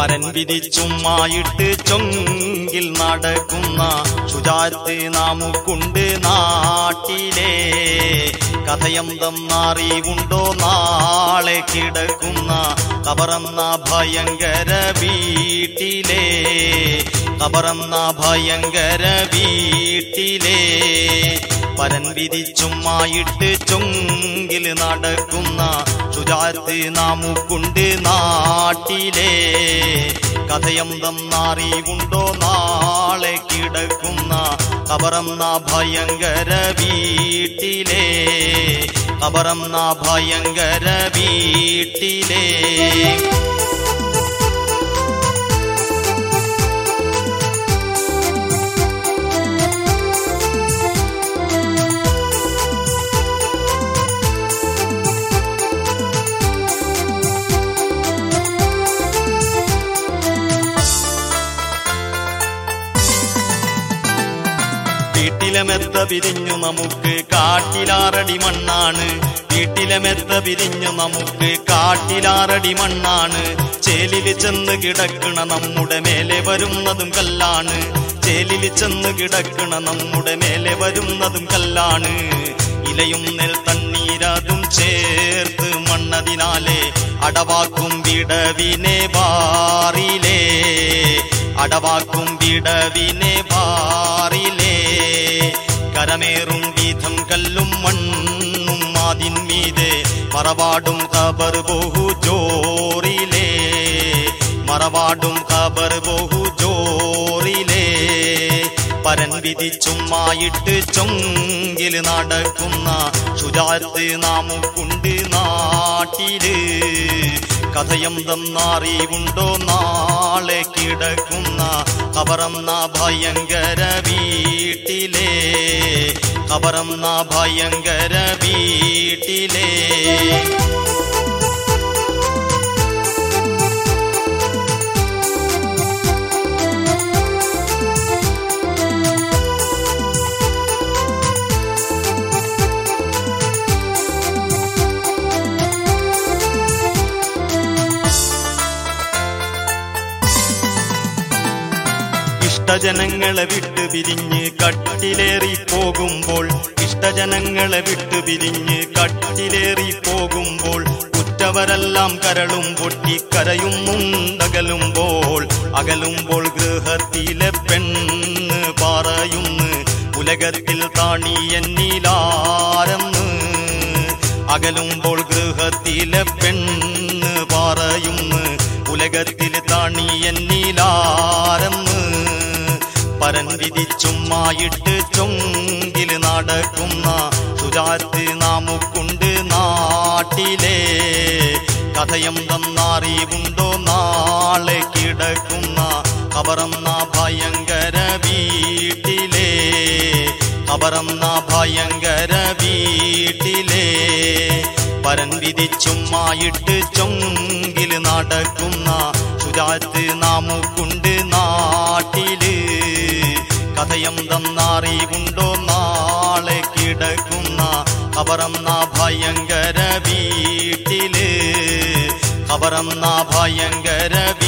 പരൻ വിരിച്ചുമായിട്ട് ചൊങ്കിൽ നടക്കുന്ന ശുചാത്ത് നാമുക്കുണ്ട് നാട്ടിലെ കഥയന്തം നാറിവുണ്ടോ നാളെ കിടക്കുന്ന കബറന്ന ഭയങ്കര വീട്ടിലെ കബറന്ന ഭയങ്കര വീട്ടിലെ പരൻ വിരിച്ചുമായിട്ട് ചൊങ്കിൽ നടക്കുന്ന ശുചാത്ത് നാമുക്കുണ്ട് നാട്ടിലെ കഥയന്തം നാറിവുണ്ടോ നാളെ കിടക്കുന്ന കബറന്ന ഭയങ്കര വീട്ടിലെ കബറന്ന ഭയങ്കര വീട്ടിലെ വീട്ടിലെ മെത്ത പിരിഞ്ഞു നമുക്ക് കാട്ടിലാറടി മണ്ണാണ് വീട്ടിലെ മെത്ത പിരിഞ്ഞു നമുക്ക് കാട്ടിലാറടി മണ്ണാണ് ചേലിൽ ചെന്ന് കിടക്കണ നമ്മുടെ മേലെ വരുന്നതും കല്ലാണ് ചേലിൽ ചെന്ന് കിടക്കണ നമ്മുടെ മേലെ വരുന്നതും കല്ലാണ് ഇലയും നെൽ തണ്ണീരതും ചേർത്ത് മണ്ണതിനാലെ അടവാക്കും വിടവിനെ ബാറിലേ അടവാക്കും വിടവിനെ ബാറിലേ കരമേറും വീതം കല്ലും മണ്ണും അതിൻ മീതെ മറവാടും കബർ ബഹു ജോറിലേ മറവാടും കബർ ബഹു ജോറിലേ പരൻ വിധിച്ചുമായിട്ട് ചൊങ്കിൽ നടക്കുന്ന ശുചാത്ത് നാമുക്കുണ്ട് നാട്ടില് കഥയം തന്നറിവുണ്ടോ നാളെ കിടക്കുന്ന കബറന്ന ഭയങ്കര വീട്ടിലെ കബറന്ന ഭയങ്കര വീട്ടിലെ ഇഷ്ടജനങ്ങളെ വിട്ടു പിരിഞ്ഞ് കട്ടിലേറി പോകുമ്പോൾ ഇഷ്ടജനങ്ങളെ വിട്ടു പിരിഞ്ഞ് കട്ടിലേറി പോകുമ്പോൾ ഉറ്റവരെല്ലാം കരളും പൊട്ടി കരയുന്നുണ്ടകലുമ്പോൾ അകലുമ്പോൾ ഗൃഹത്തിലെ പെണ്ണ് പറയുന്നു ഉലകത്തിൽ താണി എന്നിലാരെന്ന് അകലുമ്പോൾ ഗൃഹത്തിലെ പെണ്ണ് പറയുന്നു ഉലകത്തിൽ താണി എന്നിലാരെന്ന് പരൻ വിധിച്ചുമായിട്ട് ചൊങ്കിൽ നടക്കുന്ന സുജാത്ത് നാമുക്കുണ്ട് നാട്ടിലെ കഥയം തന്നറിവുണ്ടോ നാളെ കിടക്കുന്ന കബറന്ന ഭയങ്കര വീട്ടിലെ കബറന്ന ഭയങ്കര വീട്ടിലെ പരൻ വിധിച്ചുമായിട്ട് ചൊങ്കിൽ നടക്കുന്ന സുജാത്ത് നാമുക്കുണ്ട് നാട്ടില് കഥയം തന്നറിവുണ്ടോ നാളെ കിടക്കുന്ന കബറന്ന ഭയങ്കര വീട്ടില് കബറന്ന ഭയങ്കര